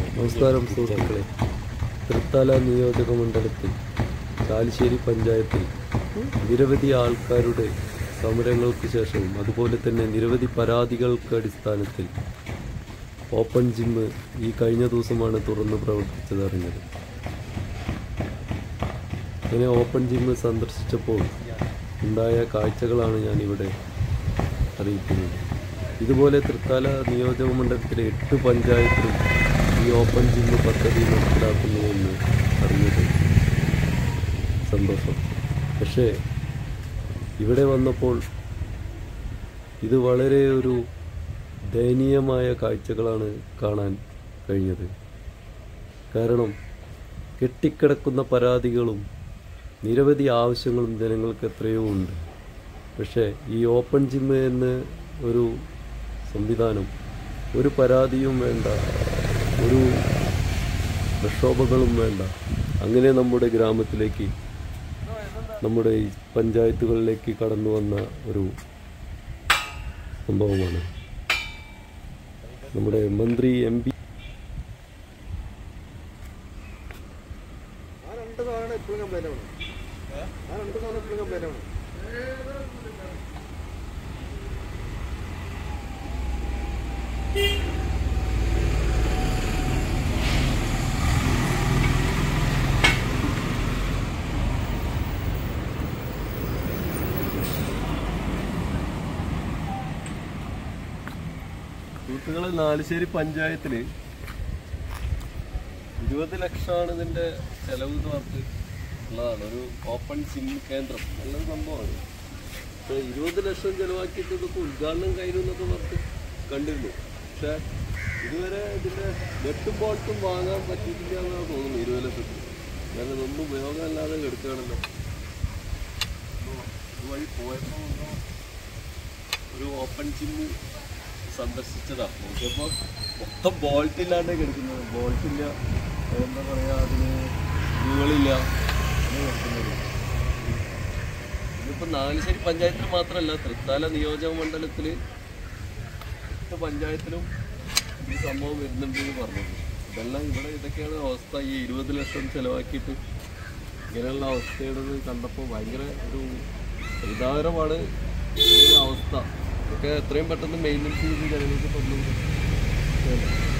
നമസ്കാരം സുഹൃത്തുക്കളെ തൃത്താല നിയോജക മണ്ഡലത്തിൽ ചാലിശ്ശേരി പഞ്ചായത്തിൽ നിരവധി ആൾക്കാരുടെ സമരങ്ങൾക്ക് ശേഷവും അതുപോലെ തന്നെ നിരവധി പരാതികൾക്ക് അടിസ്ഥാനത്തിൽ ഓപ്പൺ ജിമ്മ് ഈ കഴിഞ്ഞ ദിവസമാണ് തുറന്ന് പ്രവർത്തിച്ചത് അറിഞ്ഞത് അങ്ങനെ ഓപ്പൺ ജിമ്മ് സന്ദർശിച്ചപ്പോൾ ഉണ്ടായ കാഴ്ചകളാണ് ഞാനിവിടെ അറിയിക്കുന്നത് ഇതുപോലെ തൃത്താല നിയോജക മണ്ഡലത്തിലെ എട്ട് പഞ്ചായത്തിലും ഈ ഓപ്പൺ ജിമ്മ് പദ്ധതി നടപ്പിലാക്കുന്നുവെന്ന് അറിഞ്ഞത് സന്തോഷം പക്ഷേ ഇവിടെ വന്നപ്പോൾ ഇത് വളരെ ഒരു ദയനീയമായ കാഴ്ചകളാണ് കാണാൻ കഴിഞ്ഞത് കാരണം കെട്ടിക്കിടക്കുന്ന പരാതികളും നിരവധി ആവശ്യങ്ങളും ജനങ്ങൾക്ക് എത്രയോ ഉണ്ട് പക്ഷേ ഈ ഓപ്പൺ ജിമ്മ് എന്ന് ഒരു സംവിധാനം ഒരു പരാതിയും വേണ്ട ഒരു പ്രക്ഷോഭങ്ങളും വേണ്ട അങ്ങനെ നമ്മുടെ ഗ്രാമത്തിലേക്ക് നമ്മുടെ ഈ പഞ്ചായത്തുകളിലേക്ക് കടന്നു വന്ന ഒരു സംഭവമാണ് നമ്മുടെ മന്ത്രി എം പി ആ രണ്ട് സാധനം എപ്പോഴും കംപ്ലൈന്റ് ആണ് ആ രണ്ട് സാധനം എപ്പോഴും കംപ്ലൈന്റ് ആണ് സുഹൃത്തുക്കളെ നാലുശ്ശേരി പഞ്ചായത്തിൽ ഇരുപത് ലക്ഷമാണ് ഇതിന്റെ ചെലവ് എന്ന് പറഞ്ഞിട്ട് ഉള്ളതാണ് ഒരു ഓപ്പൺ സിം കേന്ദ്രം നല്ലൊരു സംഭവമാണ് പക്ഷേ ഇരുപത് ലക്ഷം ചെലവാക്കിയിട്ട് ഇതൊക്കെ ഉദ്ഘാടനം കഴിഞ്ഞു എന്നൊക്കെ പറഞ്ഞിട്ട് കണ്ടിരുന്നു പക്ഷേ ഇതുവരെ ഇതിന്റെ നെട്ടും ബോൾട്ടും വാങ്ങാൻ പറ്റിയിട്ടില്ല എന്നാണ് തോന്നുന്നു ഇരുപത് ലക്ഷത്തിൽ കാരണം ഇതൊന്നും ഉപയോഗമല്ലാതെ എടുക്കുകയാണല്ലോ ഇതുവഴി പോയപ്പോൾ ഒരു ഓപ്പൺ ജിമ്മ് സന്ദർശിച്ചതാ നോക്കിയപ്പോൾ മൊത്തം ബോൾട്ട് ഇല്ലാണ്ട് കിടക്കുന്നത് ബോൾട്ട് ഇല്ല എന്താ പറയാ അതിന് സ്ക്രൂകളില്ല അങ്ങനെ കിടക്കുന്നത് ഇതിപ്പോ നാലുശ്ശേരി പഞ്ചായത്തിൽ മാത്രമല്ല തൃത്താല നിയോജക മണ്ഡലത്തിൽ എട്ട് പഞ്ചായത്തിലും ഈ സംഭവം വരുന്നുണ്ട് എന്ന് പറഞ്ഞു ഇതെല്ലാം ഇവിടെ ഇതൊക്കെയാണ് അവസ്ഥ ഈ ഇരുപത് ലക്ഷം ചെലവാക്കിയിട്ട് ഇങ്ങനെയുള്ള അവസ്ഥയുള്ളത് കണ്ടപ്പോൾ ഭയങ്കര ഒരു പരിതാപകരമാണ് ഈ ഒരു അവസ്ഥ ഇതൊക്കെ എത്രയും പെട്ടെന്ന് മെയിൻ്റെനൻസ് ചെയ്ത് ജനങ്ങൾക്ക് തന്നു